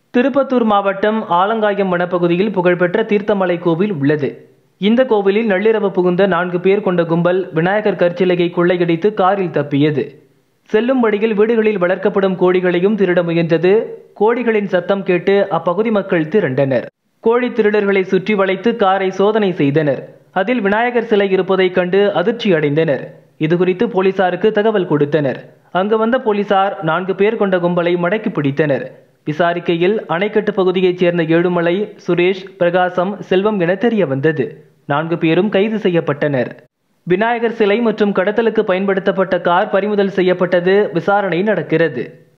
திருப்பத்தூர் மாவட்டம் ஆலங்காயம் வனப்பகுதியில் புகழ்பெற்ற தீர்த்தமலை கோவில் உள்ளது இந்த கோவிலில் நள்ளிரவு புகுந்த நான்கு பேர் கொண்ட கும்பல் விநாயகர் கற்சிலையை கொள்ளையடித்து காரில் தப்பியது செல்லும் வழியில் வீடுகளில் வளர்க்கப்படும் கோழிகளையும் திருட முயன்றது கோழிகளின் சத்தம் கேட்டு அப்பகுதி மக்கள் திரண்டனர் கோழி திருடர்களை சுற்றி வளைத்து காரை சோதனை செய்தனர் அதில் விநாயகர் சிலை இருப்பதைக் கண்டு அதிர்ச்சி அடைந்தனர் இதுகுறித்து போலீசாருக்கு தகவல் கொடுத்தனர் அங்கு வந்த போலீசார் நான்கு பேர் கொண்ட கும்பலை மடக்கி பிடித்தனர் விசாரிக்கையில் அணைக்கட்டு பகுதியைச் சேர்ந்த ஏழுமலை சுரேஷ் பிரகாசம் செல்வம் என தெரிய வந்தது நான்கு பேரும் கைது செய்யப்பட்டனர் விநாயகர் சிலை மற்றும் கடத்தலுக்கு பயன்படுத்தப்பட்ட கார் பறிமுதல் செய்யப்பட்டது விசாரணை நடக்கிறது